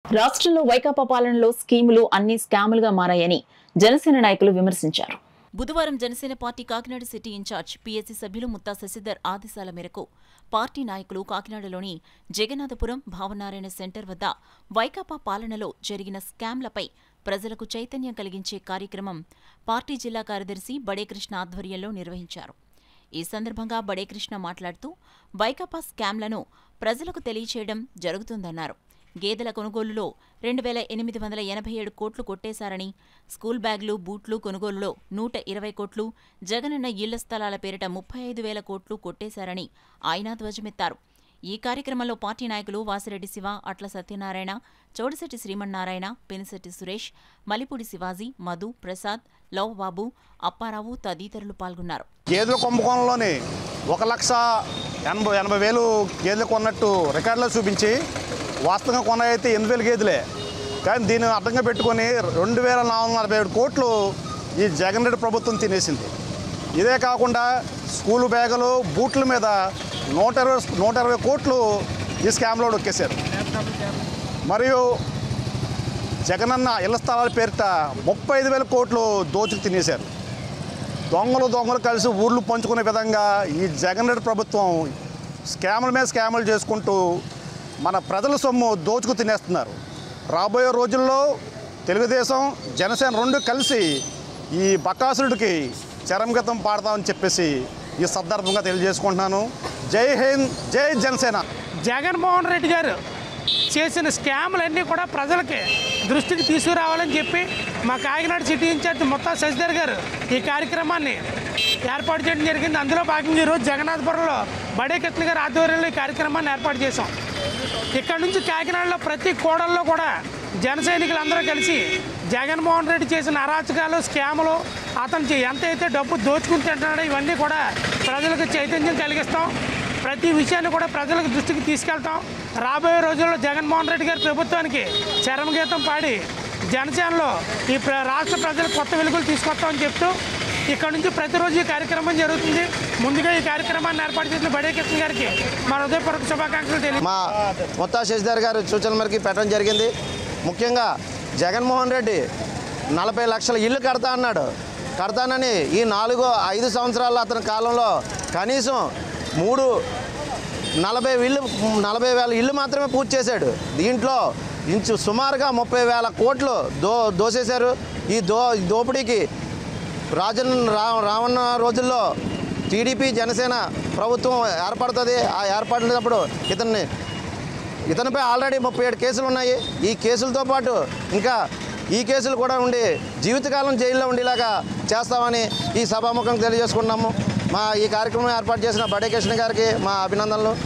రాష్ట్రంలో వైకాపా పాలనలో స్కీములు అన్ని స్కాములుగా మారాయని జనసేన నాయకులు విమర్శించారు బుధవారం Janasena party Kakinada city in charge PSC సభ్యులు ముత్తా శశిధర్ ఆదేశాల మేరకు పార్టీ నాయకులు కాకినాడలోని జగన్నాథపురం భావనారాయణ సెంటర్ వద్ద వైకాపా పాలనలో జరిగిన స్కామ్లపై ప్రజలకు చైతన్యం కలిగించే కార్యక్రమం పార్టీ జిల్లా కార్యదర్శి బడే కృష్ణ ఆధ్వర్యంలో నిర్వహించారు ఈ సందర్భంగా బడే కృష్ణ మాట్లాడుతూ వైకాపా స్కామ్లను ప్రజలకు తెలియచేయడం జరుగుతుందన్నారు గేదెల కొనుగోలులో రెండు వేల ఎనిమిది వందల ఎనభై ఏడు కోట్లు కొట్టేశారని స్కూల్ బ్యాగులు బూట్లు కొనుగోలులో నూట ఇరవై కోట్లు జగనన్న ఇళ్ల స్థలాల పేరిట ముప్పై ఐదు వేల కోట్లు కొట్టేశారని ఆయన ధ్వజమెత్తారు ఈ కార్యక్రమంలో పార్టీ నాయకులు వాసిరెడ్డి శివ అట్ల సత్యనారాయణ చౌడిశెట్టి శ్రీమన్నారాయణ పెనిశెట్టి సురేష్ మలిపూడి శివాజీ మధు ప్రసాద్ లవ్ బాబు అప్పారావు తదితరులు పాల్గొన్నారు గేదెల కుంభకోణంలోని ఒక లక్ష ఎనభై ఎనభై వేలు గేదెలు కొన్నట్టు రికార్డులో చూపించి వాస్తవంగా కొన్నైతే ఎనిమిది వేలు గేదెలే కానీ దీన్ని అడ్డంగా పెట్టుకొని రెండు వేల నాలుగు వందల నలభై ఏడు కోట్లు ఈ జగన్ రెడ్డి ప్రభుత్వం తినేసింది ఇదే కాకుండా స్కూల్ బ్యాగులు బూట్ల మీద నూట ఇరవై నూట ఇరవై కోట్లు ఈ స్కామ్లో డొక్కేశారు మరియు జగనన్న ఇళ్ల స్థలాల పేరిట ముప్పై ఐదు వేల కోట్లు దోచుకు తినేశారు దొంగలు దొంగలు కలిసి ఊర్లు పంచుకునే విధంగా ఈ జగన్ రెడ్డి ప్రభుత్వం స్కాముల మీద స్కాములు చేసుకుంటూ మన ప్రజల సొమ్ము దోచుకు తినేస్తున్నారు రాబోయే రోజుల్లో తెలుగుదేశం జనసేన రెండు కలిసి ఈ బకాసురుడికి చరంగతం పాడతామని చెప్పేసి ఈ సందర్భంగా తెలియజేసుకుంటున్నాను జై హింద్ జై జనసేన జగన్మోహన్ రెడ్డి గారు చేసిన స్కాములన్నీ కూడా ప్రజలకి దృష్టికి తీసుకురావాలని చెప్పి మా కాకినాడ సిటీ ఇన్ఛార్జ్ మొత్తం శశిధర్ గారు ఈ కార్యక్రమాన్ని ఏర్పాటు చేయడం జరిగింది అందులో భాగంగా ఈరోజు జగన్నాథపురంలో బడే కృష్ణ గారి ఆధ్వర్యంలో ఈ కార్యక్రమాన్ని ఏర్పాటు చేశాం ఇక్కడ నుంచి కాకినాడలో ప్రతి కోడల్లో కూడా జన సైనికులందరూ కలిసి జగన్మోహన్ రెడ్డి చేసిన అరాచకాలు స్కాములు అతను చే- ఎంతైతే డబ్బు దోచుకుని తింటున్నాడో ఇవన్నీ కూడా ప్రజలకు చైతన్యం కలిగిస్తాం ప్రతి విషయాన్ని కూడా ప్రజలకు దృష్టికి తీసుకెళ్తాం రాబోయే రోజుల్లో జగన్మోహన్ రెడ్డి గారి ప్రభుత్వానికి చరమగీతం పాడి జనసేనలో ఈ ప్ర- రాష్ట్ర ప్రజలకు కొత్త వెలుగులు తీసుకొస్తామని చెప్తూ ఇక్కడ నుంచి ప్రతిరోజు ఈ కార్యక్రమం జరుగుతుంది ముందుగా ఈ కార్యక్రమాన్ని ఏర్పాటు చేసిన బడే కృష్ణ గారికి మా హృదయపూర్వక శుభాకాంక్షలు తెలియ మా మొత్తా శశిధర్ గారు సూచనల మేరకు పెట్టడం జరిగింది ముఖ్యంగా జగన్మోహన్ రెడ్డి నలభై లక్షల ఇల్లు కడతా అన్నాడు కడతానని ఈ నాలుగు ఐదు సంవత్సరాల అతని కాలంలో కనీసం మూడు నలభై ఇల్లు నలభై వేల ఇల్లు మాత్రమే పూర్తి చేశాడు దీంట్లో ఇంచు సుమారుగా ముప్పై వేల కోట్లు దో దోసేశారు ఈ దో ఈ దోపిడీకి రాజన్ రా రావన్న రోజుల్లో టీడీపీ జనసేన ప్రభుత్వం ఏర్పడుతుంది ఆ ఏర్పడినప్పుడు ఇతన్ని ఇతనిపై ఆల్రెడీ ముప్పై ఏడు కేసులు ఉన్నాయి ఈ కేసులతో పాటు ఇంకా ఈ కేసులు కూడా ఉండి జీవితకాలం జైల్లో ఉండేలాగా చేస్తామని ఈ సభాముఖం తెలియజేసుకున్నాము మా ఈ కార్యక్రమం ఏర్పాటు చేసిన బడే కృష్ణ గారికి మా అభినందనలు